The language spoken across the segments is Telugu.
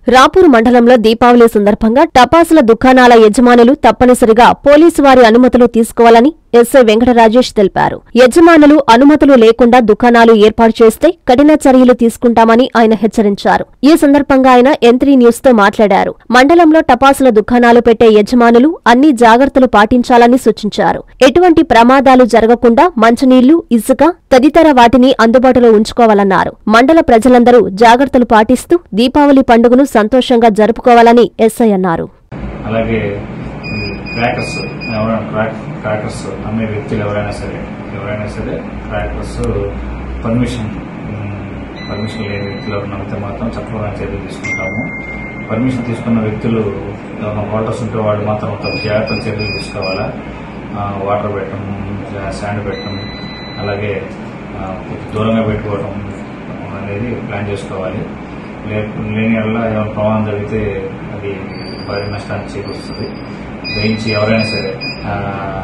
రాపూర్ మండలంలో దీపావళి సందర్భంగా టపాసుల దుకాణాల యజమానులు తప్పనిసరిగా పోలీసు వారి అనుమతులు తీసుకోవాలని ఎస్ఐ వెంకట రాజేష్ తెలిపారు యజమానులు అనుమతులు లేకుండా దుకాణాలు ఏర్పాటు చేస్తే కఠిన చర్యలు తీసుకుంటామని ఆయన హెచ్చరించారు ఈ సందర్భంగా ఆయన ఎంత్రీ న్యూస్ తో మాట్లాడారు మండలంలో టపాసుల దుకాణాలు పెట్టే యజమానులు అన్ని జాగ్రత్తలు పాటించాలని సూచించారు ఎటువంటి ప్రమాదాలు జరగకుండా మంచినీళ్లు ఇసుక తదితర వాటిని అందుబాటులో ఉంచుకోవాలన్నారు మండల ప్రజలందరూ జాగ్రత్తలు పాటిస్తూ దీపావళి పండుగను సంతోషంగా జరుపుకోవాలని ఎస్ఐ అన్నారు అలాగే ఈ క్రాకర్స్ ఎవరైనా క్రాక్ క్రాకర్స్ అమ్మే వ్యక్తులు ఎవరైనా సరే ఎవరైనా సరే క్రాకర్స్ పర్మిషన్ ఉమ్, పర్మిషన్ లేని వ్యక్తులు ఎవరైనా అమ్మితే మాత్రం చట్టపరమైన చర్యలు తీసుకుంటాము పర్మిషన్ తీసుకున్న వ్యక్తులు ఎవరైనా హోల్డర్స్ ఉంటే వాళ్ళు మాత్రం తగు జాగ్రత్తలు చర్యలు తీసుకోవాలా ఆ, వాటర్ పెట్టడం శాండ్ పెట్టడం అలాగే ఆ, కొంచెం దూరంగా పెట్టుకోవడం అనేది ప్లాన్ చేసుకోవాలి లే- లేని వల్ల ఏమైనా ప్రమాదం జరిగితే అది భారీ నష్టాన్ని చేకూరుస్తుంది దయించి ఎవరైనా సరే ఆ,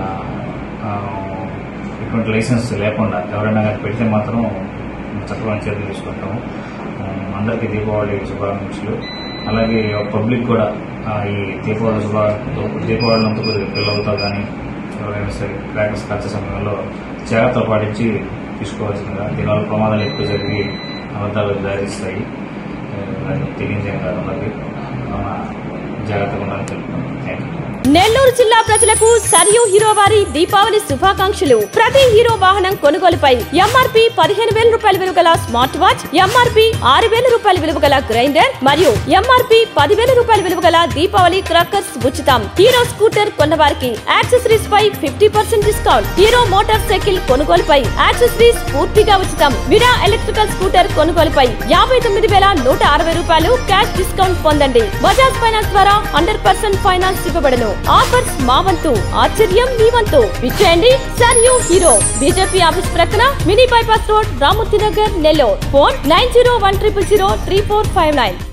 ఆ, ఇటువంటి లైసెన్స్ లేకుండా ఎవరైనా కానీ పెడితే మాత్రం చట్టపరమైన చర్యలు తీసుకుంటాము ఉమ్, అందరికీ దీపావళి శుభాకాంక్షలు అలాగే పబ్లిక్ కూడా ఆ, ఈ దీపావళి శుభా దీపావళి అంతా కొద్దిగా పిల్లలతో కానీ ఎవరైనా సరే క్రాకర్స్ కాల్చే సమయంలో జాగ్రత్తలు పాటించి తీసుకోవాల్సిందిగా దీనివల్ల ప్రమాదాలు ఎక్కువ జరిగి అబద్ధాలకు దారిస్తాయి అది తెలియజేయం కాదు అందరికీ కావున జాగ్రత్తగా ఉండాలని తెలుపుతున్నాను థ్యాంక్ యూ నెల్లూరు జిల్లా ప్రజలకు సరియు హీరో వారి దీపావళి శుభాకాంక్షలు ప్రతి హీరో వాహనం కొనుగోలుపై ఎంఆర్పి పదిహేను వేల రూపాయల విలువ గల స్మార్ట్ వాచ్ ఎంఆర్పి ఆరు వేల రూపాయల విలువ గల గ్రైండర్ మరియు ఎంఆర్పి పదివేల రూపాయల విలువ గల దీపావళి క్రాకర్స్ ఉచితం హీరో స్కూటర్ కొన్న వారికి యాక్సెసరీస్ పై fifty percent discount Hero motorcycle కొనుగోలుపై యాక్సెసరీస్ పూర్తిగా ఉచితం విరా ఎలక్ట్రికల్ స్కూటర్ కొనుగోలుపై యాభై తొమ్మిది వేల నూట అరవై రూపాయలు క్యాష్ డిస్కౌంట్ పొందండి బజాజ్ ఫైనాన్స్ ద్వారా హండ్రెడ్ పర్సెంట్ ఫైనాన్స్ ఇవ్వబడను ఆఫర్స్ మా వంతు ఆశ్చర్యం మీ వంతు విచ్చేయండి Sarayu Hero BJP office ప్రక్కన mini bypass road Ramurthy Nagar Nellore phone nine zero one triple zero three four five nine